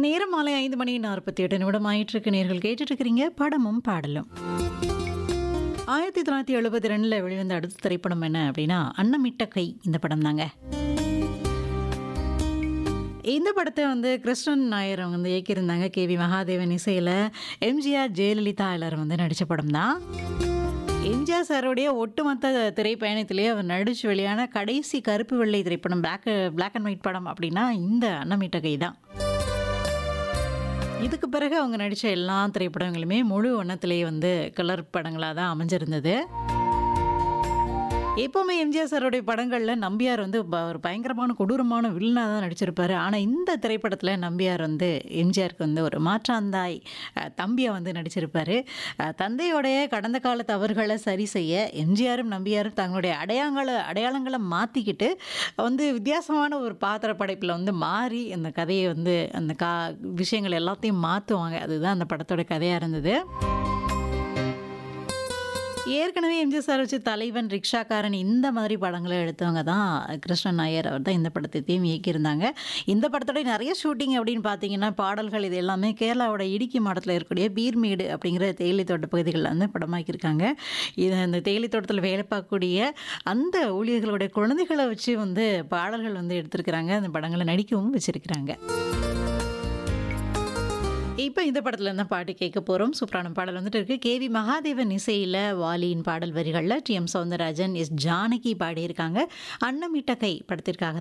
நேரம் மாலை ஐந்து மணி நாற்பத்தி எட்டு நிமிடம் ஆயிட்டிருக்கு நேர்கள் கேட்டுட்டு இருக்கிறீங்க படமும் பாடலும் ஆயிரத்தி தொள்ளாயிரத்தி எழுபத்தி ரெண்டில் வெளிவந்த அடுத்த திரைப்படம் என்ன அப்படின்னா அன்னமிட்ட கை இந்த படம் தாங்க இந்த படத்தை வந்து கிருஷ்ணன் நாயர் அவங்க வந்து இயக்கியிருந்தாங்க கே வி மகாதேவன் இசையில் எம்ஜிஆர் ஜெயலலிதா எல்லாரும் வந்து நடித்த படம் தான் எம்ஜிஆர் சாருடைய ஒட்டுமொத்த திரைப்பயணத்திலே அவர் நடிச்சு வெளியான கடைசி கருப்பு வெள்ளை திரைப்படம் பிளாக் பிளாக் அண்ட் ஒயிட் படம் அப்படின்னா இந்த அன்னமிட்ட கை தான் இதுக்கு பிறகு அவங்க நடித்த எல்லா திரைப்படங்களுமே முழு வண்ணத்திலேயே வந்து கலர் படங்களாக தான் அமைஞ்சிருந்தது எப்போவுமே எம்ஜிஆர் சாருடைய படங்களில் நம்பியார் வந்து ப- ஒரு பயங்கரமான கொடூரமான வில்லனாக தான் நடிச்சிருப்பாரு ஆனால் இந்த திரைப்படத்தில் நம்பியார் வந்து எம்ஜிஆருக்கு வந்து ஒரு மாற்றாந்தாய் அஹ், தம்பியா வந்து நடிச்சிருப்பாரு அஹ், தந்தையோடைய கடந்த கால தவறுகளை சரி செய்ய எம்ஜிஆரும் நம்பியாரும் தங்களுடைய அடையாளங்களை அடையாளங்களை மாற்றிக்கிட்டு வந்து வித்தியாசமான ஒரு பாத்திர படைப்பில் வந்து மாறி அந்த கதையை வந்து அந்த கா விஷயங்கள் எல்லாத்தையும் மாற்றுவாங்க அதுதான் அந்த படத்தோட கதையாக இருந்தது ஏற்கனவே எம்ஜிஆர் சார் வச்சு தலைவன் ரிக்ஷாக்காரன் இந்த மாதிரி படங்களை எடுத்தவங்க தான் கிருஷ்ணன் நாயர் அவர் தான் இந்த படத்தையும் இயக்கியிருந்தாங்க இந்த படத்தோட நிறைய ஷூட்டிங் அப்படின்னு பார்த்தீங்கன்னா பாடல்கள் இது எல்லாமே கேரளாவோட இடுக்கி மாவட்டத்தில் இருக்கக்கூடிய பீர்மேடு அப்படிங்கிற தேயிலை தோட்ட பகுதிகளில் வந்து படமாக்கியிருக்காங்க இது அந்த தேயிலை தோட்டத்தில் வேலை பார்க்கக்கூடிய அந்த ஊழியர்களுடைய குழந்தைகளை வச்சு வந்து பாடல்கள் வந்து எடுத்திருக்கிறாங்க அந்த படங்களை நடிக்கவும் வச்சிருக்கிறாங்க இப்போ இந்த படத்துல இருந்தால் பாட்டு கேட்க போகிறோம் சூப்பரான பாடல் வந்துட்டு இருக்கு கேவி மகாதேவன் இசையில் வாலியின் பாடல் வரிகளில் T M Soundararajan S Janaki பாடியிருக்காங்க அன்னமிட்ட கை படத்திற்காக